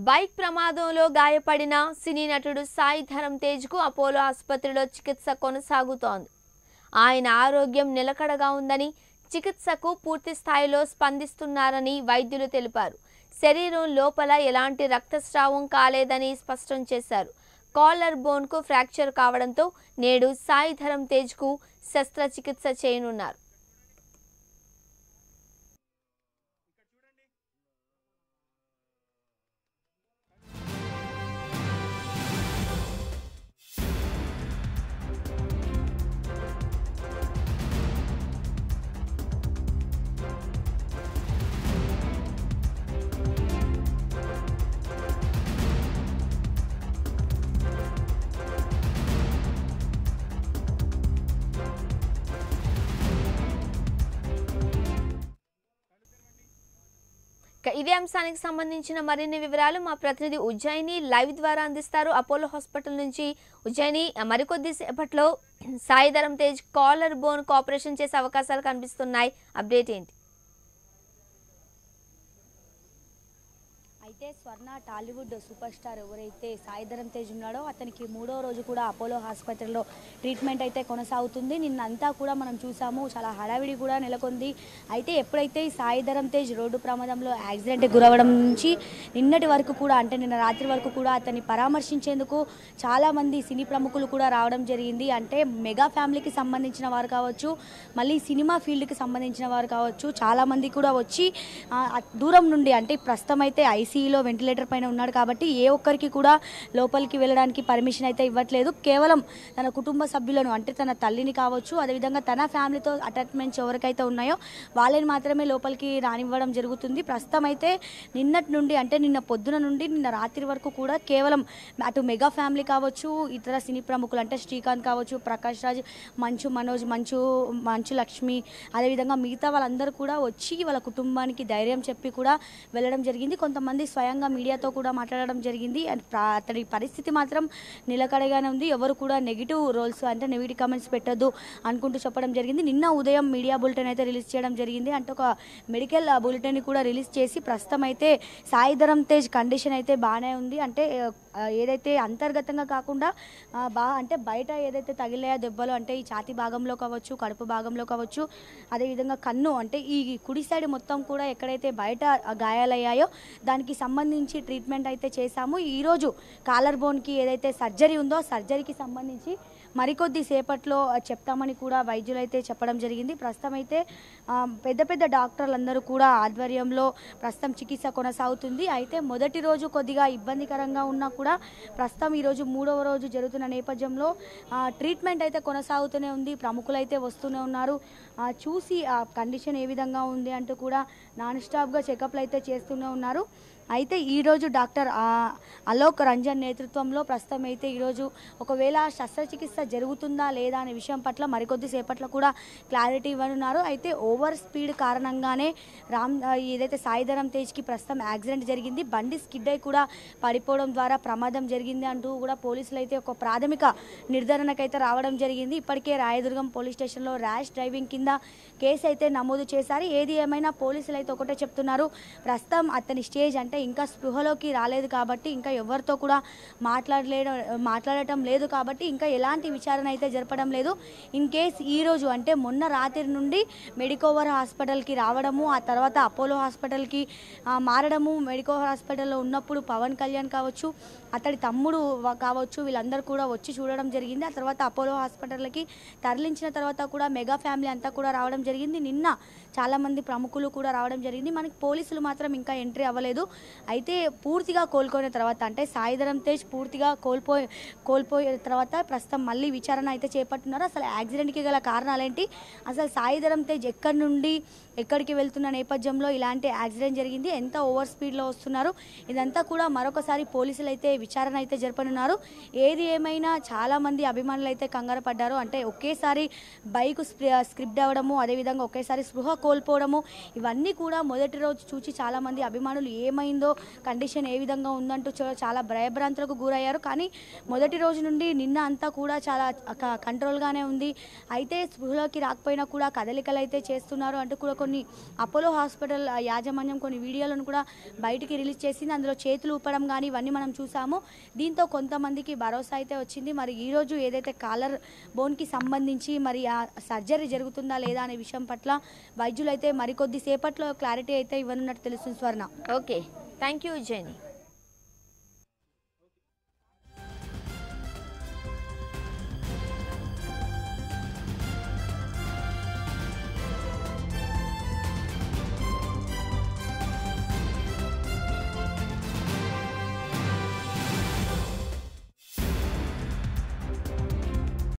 bike ప్రమాదంలో గాయపడిన సినీ నటుడు సాయి ధరం తేజ్కు అపోలో ఆసుపత్రిలో చికిత్స కొనసాగుతోంది ఆయన ఆరోగ్యం నిలకడగా ఉందని చికిత్సకు పూర్తి స్థాయిలో స్పందిస్తున్నారని వైద్యులు తెలిపారు శరీరం లోపల ఎలాంటి రక్తస్రావం కాలేదని స్పష్టం చేశారు కాలర్ బోన్కు ఫ్రాక్చర్ కావడంతో నేడు సాయి ధరం తేజ్కు శస్త్రచికిత్స చేయనున్నారు ఇక ఇదే అంశానికి సంబంధించిన మరిన్ని వివరాలు మా ప్రతినిధి ఉజ్జయిని లైవ్ ద్వారా అందిస్తారు అపోలో హాస్పిటల్ నుంచి ఉజ్జయిని మరికొద్ది సేపట్లో Sai Dharam Tej collar bone operation చేసే అవకాశాలు కనిపిస్తున్నాయి అప్డేట్ ఏంటి అయితే స్వర్ణ టాలీవుడ్ సూపర్ స్టార్ ఎవరైతే సాయిధరం తేజ్ ఉన్నాడో అతనికి మూడో రోజు కూడా అపోలో ఆసుపత్రిలో ట్రీట్మెంట్ అయితే కొనసాగుతుంది నిన్నంతా కూడా మనం చూసాము చాలా హడావిడి కూడా నెలకొంది అయితే ఎప్పుడైతే ఈ సాయిధరం తేజ్ రోడ్డు ప్రమాదంలో యాక్సిడెంట్ గురవడం నుంచి నిన్నటి వరకు కూడా అంటే నిన్న రాత్రి వరకు కూడా అతన్ని పరామర్శించేందుకు చాలామంది సినీ ప్రముఖులు కూడా రావడం జరిగింది అంటే మెగా ఫ్యామిలీకి సంబంధించిన వారు కావచ్చు మళ్ళీ సినిమా ఫీల్డ్కి సంబంధించిన వారు కావచ్చు చాలామంది కూడా వచ్చి ఆ, ఆ దూరం నుండి అంటే ప్రస్తుతం అయితే ఐసీయూలో వెంటిలేటర్ పైన ఉన్నాడు కాబట్టి ఏ ఒక్కరికి కూడా లోపలికి వెళ్ళడానికి పర్మిషన్ అయితే ఇవ్వట్లేదు కేవలం తన కుటుంబ సభ్యులను అంటే తన తల్లిని కావచ్చు అదేవిధంగా తన ఫ్యామిలీతో అటాచ్మెంట్స్ ఎవరికైతే ఉన్నాయో వాళ్ళని మాత్రమే లోపలికి రానివ్వడం జరుగుతుంది ప్రస్తుతం అయితే నిన్నటి నుండి అంటే నిన్న పొద్దున నుండి నిన్న రాత్రి వరకు కూడా కేవలం అటు మెగా ఫ్యామిలీ కావచ్చు ఇతర సినీ ప్రముఖులు అంటే శ్రీకాంత్ కావచ్చు ప్రకాష్ రాజ్ మంచు మనోజ్ మంచు మంచు లక్ష్మి అదేవిధంగా మిగతా వాళ్ళందరూ కూడా వచ్చి వాళ్ళ కుటుంబానికి ధైర్యం చెప్పి కూడా వెళ్ళడం జరిగింది కొంతమంది స్వయంగా మీడియాతో కూడా మాట్లాడడం జరిగింది అండ్ ప్రా- అతడి పరిస్థితి మాత్రం నిలకడగానే ఉంది ఎవరు కూడా నెగిటివ్ రోల్స్ అంటే నెగిటివ్ కామెంట్స్ పెట్టొద్దు అనుకుంటూ చెప్పడం జరిగింది నిన్న ఉదయం మీడియా బులెటిన్ అయితే రిలీజ్ చేయడం జరిగింది అంటే ఒక మెడికల్ బులెటిన్ కూడా రిలీజ్ చేసి ప్రస్తుతం అయితే సాయిధరం తేజ్ కండిషన్ అయితే బాగానే ఉంది అంటే ఆ, ఏదైతే అంతర్గతంగా కాకుండా ఆ, బా అంటే బయట ఏదైతే తగిలాయో దెబ్బలు అంటే ఈ ఛాతీ భాగంలో కావచ్చు కడుపు భాగంలో కావచ్చు అదేవిధంగా కన్ను అంటే ఈ కుడి సైడ్ మొత్తం కూడా ఎక్కడైతే బయట గాయాలయ్యాయో దానికి సంబంధించి ట్రీట్మెంట్ అయితే చేశాము ఈరోజు కాలర్ బోన్కి ఏదైతే సర్జరీ ఉందో సర్జరీకి సంబంధించి మరికొద్ది సేపట్లో చెప్తామని కూడా వైద్యులు అయితే చెప్పడం జరిగింది ప్రస్తుతం అయితే ఆ, పెద్ద పెద్ద డాక్టర్లందరూ కూడా ఆధ్వర్యంలో ప్రస్తుతం చికిత్స కొనసాగుతుంది అయితే మొదటి రోజు కొద్దిగా ఇబ్బందికరంగా ఉన్నా కూడా ప్రస్తుతం ఈరోజు మూడవ రోజు జరుగుతున్న నేపథ్యంలో ఆ, ట్రీట్మెంట్ అయితే కొనసాగుతూనే ఉంది ప్రముఖులు అయితే వస్తూనే ఉన్నారు ఆ, చూసి ఆ కండిషన్ ఏ విధంగా ఉంది అంటూ కూడా నాన్ స్టాప్గా చెకప్లు అయితే చేస్తూనే ఉన్నారు అయితే ఈరోజు డాక్టర్ ఆ, అలోక్ రంజన్ నేతృత్వంలో ప్రస్తుతం అయితే ఈరోజు ఒకవేళ శస్త్రచికిత్స జరుగుతుందా లేదా అనే విషయం పట్ల మరికొద్ది సేపట్లో కూడా క్లారిటీ ఇవ్వనున్నారు అయితే ఓవర్ స్పీడ్ కారణంగానే రామ్ ఆ, ఏదైతే సాయిధరం తేజ్కి ప్రస్తుతం యాక్సిడెంట్ జరిగింది బండి స్కిడ్ అయి కూడా పడిపోవడం ద్వారా ప్రమాదం జరిగింది అంటూ కూడా పోలీసులు అయితే ఒక ప్రాథమిక నిర్ధారణకైతే రావడం జరిగింది ఇప్పటికే రాయదుర్గం పోలీస్ స్టేషన్లో ర్యాష్ డ్రైవింగ్ కింద కేసు అయితే నమోదు చేశారు ఏది ఏమైనా పోలీసులు అయితే ఒకటే చెప్తున్నారు ప్రస్తుతం అతని స్టేజ్ అంటే ఇంకా స్పృహలోకి రాలేదు కాబట్టి ఇంకా ఎవరితో కూడా మాట్లాడలేడం మాట్లాడటం లేదు కాబట్టి ఇంకా ఎలాంటి విచారణ అయితే జరపడం లేదు ఇన్ కేస్ ఈ రోజు అంటే మొన్న రాత్రి నుండి మెడికోవర్ హాస్పిటల్కి రావడము ఆ తర్వాత అపోలో హాస్పిటల్కి ఆ, మారడము మెడికోవర్ హాస్పిటల్లో ఉన్నప్పుడు పవన్ కళ్యాణ్ కావచ్చు అతడి తమ్ముడు వ- కావచ్చు వీళ్ళందరూ కూడా వచ్చి చూడడం జరిగింది ఆ తర్వాత అపోలో హాస్పిటల్కి తరలించిన తర్వాత కూడా మెగా ఫ్యామిలీ అంతా కూడా రావడం జరిగింది నిన్న చాలామంది ప్రముఖులు కూడా రావడం జరిగింది మనకి పోలీసులు మాత్రం ఇంకా ఎంట్రీ అవ్వలేదు అయితే పూర్తిగా కోలుకున్న తర్వాత అంటే సాయిధరం తేజ్ పూర్తిగా కోల్పోయి కోల్పోయిన తర్వాత ప్రస్తుతం మళ్ళీ విచారణ అయితే చేపట్టున్నారు అసలు యాక్సిడెంట్కి గల కారణాలేంటి అసలు సాయిధరం తేజ్ ఎక్కడి నుండి ఎక్కడికి వెళ్తున్న నేపథ్యంలో ఇలాంటి యాక్సిడెంట్ జరిగింది ఎంత ఓవర్ స్పీడ్లో వస్తున్నారు ఇదంతా కూడా మరొకసారి పోలీసులు అయితే విచారణ అయితే జరపనున్నారు ఏది ఏమైనా చాలామంది అభిమానులు అయితే కంగారు పడ్డారు అంటే ఒకేసారి బైక్ స్క్రిప్ట్ అవ్వడము అదేవిధంగా ఒకేసారి స్పృహ కోల్పోవడము ఇవన్నీ కూడా మొదటి రోజు చూసి చాలామంది అభిమానులు ఏమైందో కండిషన్ ఏ విధంగా ఉందంటూ చా- చాలా భయభ్రాంతులకు గురయ్యారు కానీ మొదటి రోజు నుండి నిన్న అంతా కూడా చాలా క- కంట్రోల్గానే ఉంది అయితే స్పృహలోకి రాకపోయినా కూడా కదలికలు అయితే చేస్తున్నారు అంటూ కూడా కొన్ని అపోలో హాస్పిటల్ ఆ యాజమాన్యం కొన్ని వీడియోలను కూడా బయటికి రిలీజ్ చేసింది అందులో చేతులు ఊపడం కానీ ఇవన్నీ మనం చూసాము దీంతో కొంతమందికి భరోసా అయితే వచ్చింది మరి ఈ రోజు ఏదైతే కాలర్ బోన్కి సంబంధించి మరి ఆ సర్జరీ జరుగుతుందా లేదా అనే విషయం పట్ల వైద్యులు అయితే మరికొద్ది సేపట్లో క్లారిటీ అయితే ఇవ్వనున్నట్టు తెలుస్తుంది స్వర్ణ ఓకే థ్యాంక్ యూ జెనీ